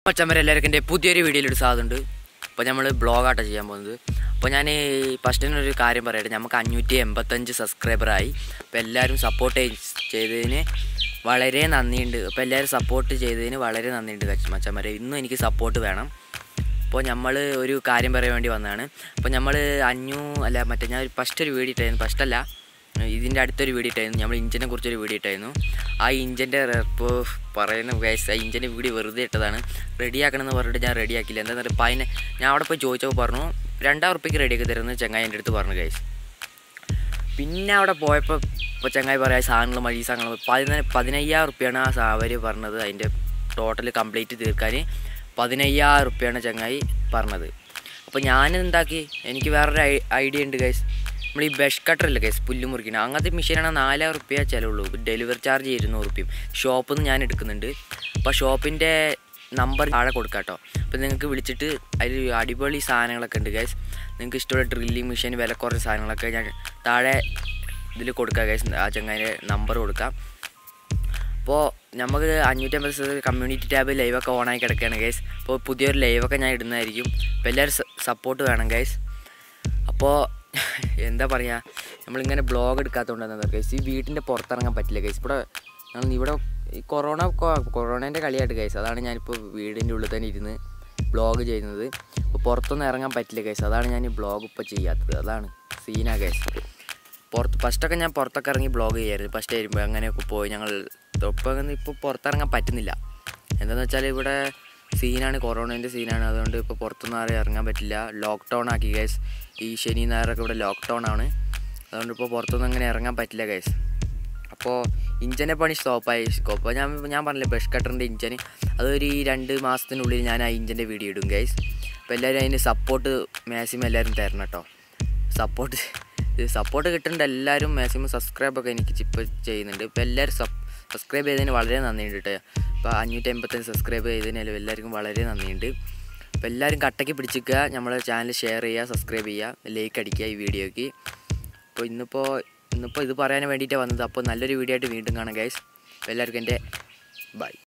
പച്ചമര എല്ലാവർക്കും എൻ്റെ പുതിയൊരു വീഡിയോയിലൊരു സാധനമുണ്ട് അപ്പോൾ നമ്മൾ ബ്ലോഗാട്ടോ ചെയ്യാൻ പോകുന്നത് അപ്പോൾ ഞാൻ ഫസ്റ്റ് തന്നെ ഒരു കാര്യം പറയട്ടെ നമുക്ക് അഞ്ഞൂറ്റി എൺപത്തഞ്ച് സബ്സ്ക്രൈബറായി അപ്പോൾ എല്ലാവരും സപ്പോർട്ട് ചെയ്തതിന് വളരെ നന്ദിയുണ്ട് അപ്പോൾ എല്ലാവരും സപ്പോർട്ട് ചെയ്തതിന് വളരെ നന്ദിയുണ്ട് കച്ച് മച്ചന്മാരെ ഇന്നും എനിക്ക് സപ്പോർട്ട് വേണം അപ്പോൾ നമ്മൾ ഒരു കാര്യം പറയാൻ വേണ്ടി വന്നതാണ് അപ്പോൾ നമ്മൾ അഞ്ഞൂ അല്ല മറ്റേ ഞാൻ ഫസ്റ്റ് ഒരു വീഡിയോ ഇട്ടായിരുന്നു ഫസ്റ്റ് അല്ല ഇതിൻ്റെ അടുത്തൊരു വീഡിയോ ഇട്ടായിരുന്നു നമ്മൾ ഇഞ്ചിനെ കുറിച്ചൊരു വീഡിയോ ഇട്ടായിരുന്നു ആ ഇഞ്ചിൻ്റെ ഇപ്പോൾ പറയുന്ന ഗൈസ് ആ ഇഞ്ചിൻ്റെ വീഡിയോ വെറുതെ ഇട്ടതാണ് റെഡിയാക്കണമെന്ന് പറഞ്ഞിട്ട് ഞാൻ റെഡിയാക്കില്ല എന്താണെന്ന് പറയുക അതിനെ ഞാൻ അവിടെ പോയി ചോദിച്ചപ്പോൾ പറഞ്ഞു രണ്ടായിരം ഉറുപ്പിക്ക് റെഡിയാക്കി തരുമെന്ന് ചങ്ങായി എൻ്റെ അടുത്ത് പറഞ്ഞു ഗൈസ് പിന്നെ അവിടെ പോയപ്പോൾ ഇപ്പോൾ ചങ്ങായി പറയാം സാധനങ്ങൾ മഴ സാധനങ്ങൾ പതിന പതിനയ്യായിരം ഉറുപ്പ്യാണ് ആ അവർ പറഞ്ഞത് അതിൻ്റെ ടോട്ടൽ കംപ്ലീറ്റ് തീർക്കാൻ പതിനയ്യായിരം ഉറുപ്പ്യാണ് ചങ്ങായി പറഞ്ഞത് അപ്പോൾ ഞാൻ എന്താക്കി എനിക്ക് വേറൊരു ഐ ഐഡിയ ഉണ്ട് ഗൈസ് നമ്മൾ ഈ ബെഷ് കട്ടറില്ല ഗൈസ് പുല്ല് മുറിക്കണ അങ്ങനത്തെ മെഷീനാണ് നാലായിരം ഉറുപ്പ്യ ചിലവുള്ളൂ ഡെലിവറി ചാർജ് ഇരുന്നൂറ് ഉറുപ്പ്യം ഷോപ്പിൽ നിന്ന് ഞാൻ എടുക്കുന്നുണ്ട് അപ്പോൾ ഷോപ്പിൻ്റെ നമ്പർ താഴെ കൊടുക്കാം കേട്ടോ അപ്പോൾ നിങ്ങൾക്ക് വിളിച്ചിട്ട് അതിൽ അടിപൊളി സാധനങ്ങളൊക്കെ ഉണ്ട് ഗൈസ് നിങ്ങൾക്ക് ഇഷ്ടമുള്ള ഡ്രില്ലിങ് മെഷീൻ വില കുറഞ്ഞ സാധനങ്ങളൊക്കെ ഞാൻ താഴെ ഇതിൽ കൊടുക്കാം ഗൈസ് ആ ചങ്ങാതിൻ്റെ നമ്പർ കൊടുക്കാം അപ്പോൾ നമുക്ക് അഞ്ഞൂറ്റമ്പത് കമ്മ്യൂണിറ്റി ടാബ് ലൈവൊക്കെ ഓണായി കിടക്കുകയാണ് ഗൈസ് അപ്പോൾ പുതിയൊരു ലൈവൊക്കെ ഞാൻ ഇടുന്നതായിരിക്കും അപ്പോൾ എല്ലാവരും സപ്പോർട്ട് വേണം ഗൈസ് അപ്പോൾ എന്താ പറയുക നമ്മളിങ്ങനെ ബ്ലോഗ് എടുക്കാത്തതുകൊണ്ടാണ് ഗൈസ് ഈ വീട്ടിൻ്റെ പുറത്തിറങ്ങാൻ പറ്റില്ല ഗൈസ് ഇവിടെ ഞങ്ങൾ ഇവിടെ ഈ കൊറോണ കൊറോണേൻ്റെ കളിയായിട്ട് ഗൈസ് അതാണ് ഞാനിപ്പോൾ വീടിൻ്റെ ഉള്ളിൽ തന്നെ ഇരുന്ന് ബ്ലോഗ് ചെയ്യുന്നത് ഇപ്പോൾ പുറത്തൊന്നും ഇറങ്ങാൻ പറ്റില്ല ഗൈസ് അതാണ് ഞാൻ ഈ ബ്ലോഗ് ഇപ്പോൾ ചെയ്യാത്തത് അതാണ് സീനാ ഗൈസ് പുറത്ത് ഫസ്റ്റൊക്കെ ഞാൻ പുറത്തൊക്കെ ഇറങ്ങി ബ്ലോഗ് ചെയ്യായിരുന്നു ഫസ്റ്റ് വരുമ്പോൾ അങ്ങനെയൊക്കെ പോയി ഞങ്ങൾ ഇപ്പം ഇപ്പോൾ പുറത്തിറങ്ങാൻ പറ്റുന്നില്ല എന്താണെന്ന് വെച്ചാൽ ഇവിടെ സീനാണ് കൊറോണേൻ്റെ സീനാണ് അതുകൊണ്ട് ഇപ്പോൾ പുറത്തൊന്നും ആരും ഇറങ്ങാൻ പറ്റില്ല ലോക്ക് ഡൗൺ ആക്കി ഗൈസ് ഈ ശനി ഞായറൊക്കെ ഇവിടെ ലോക്ക് ഡൗൺ ആണ് അതുകൊണ്ട് ഇപ്പോൾ പുറത്തൊന്നും അങ്ങനെ ഇറങ്ങാൻ പറ്റില്ല ഗൈസ് അപ്പോൾ ഇഞ്ചിൻ്റെ പണി സ്റ്റോപ്പായി അപ്പോൾ ഞാൻ ഞാൻ പറഞ്ഞില്ലേ ബ്രഷ് കട്ടറിൻ്റെ ഇഞ്ചിന് അതൊരു ഈ രണ്ട് മാസത്തിനുള്ളിൽ ഞാൻ ആ ഇഞ്ചിൻ്റെ വീഡിയോ ഇടും ഗൈസ് അപ്പോൾ എല്ലാവരും അതിന് സപ്പോർട്ട് മാക്സിമം എല്ലാവരും തരണം കേട്ടോ സപ്പോർട്ട് സപ്പോർട്ട് കിട്ടുന്നുണ്ട് എല്ലാവരും മാക്സിമം സബ്സ്ക്രൈബൊക്കെ എനിക്ക് ഇപ്പോൾ ചെയ്യുന്നുണ്ട് ഇപ്പോൾ എല്ലാവരും സബ്സ്ക്രൈബ് ചെയ്തതിന് വളരെ നന്ദിയുണ്ട് കേട്ടോ ഇപ്പോൾ അഞ്ഞൂറ്റി എൺപത്തഞ്ച് സബ്സ്ക്രൈബ് ചെയ്തതിന് എല്ലാവർക്കും വളരെ നന്ദിയുണ്ട് അപ്പോൾ എല്ലാവരും കട്ടയ്ക്ക് പിടിച്ചിക്കുക നമ്മളെ ചാനൽ ഷെയർ ചെയ്യുക സബ്സ്ക്രൈബ് ചെയ്യുക ലൈക്ക് അടിക്കുക ഈ വീഡിയോയ്ക്ക് അപ്പോൾ ഇന്നിപ്പോൾ ഇന്നിപ്പോൾ ഇത് പറയാൻ വേണ്ടിയിട്ടാണ് വന്നത് അപ്പോൾ നല്ലൊരു വീഡിയോ ആയിട്ട് വീണ്ടും കാണാം ഗൈസ് അപ്പോൾ എല്ലാവർക്കും എൻ്റെ ബൈ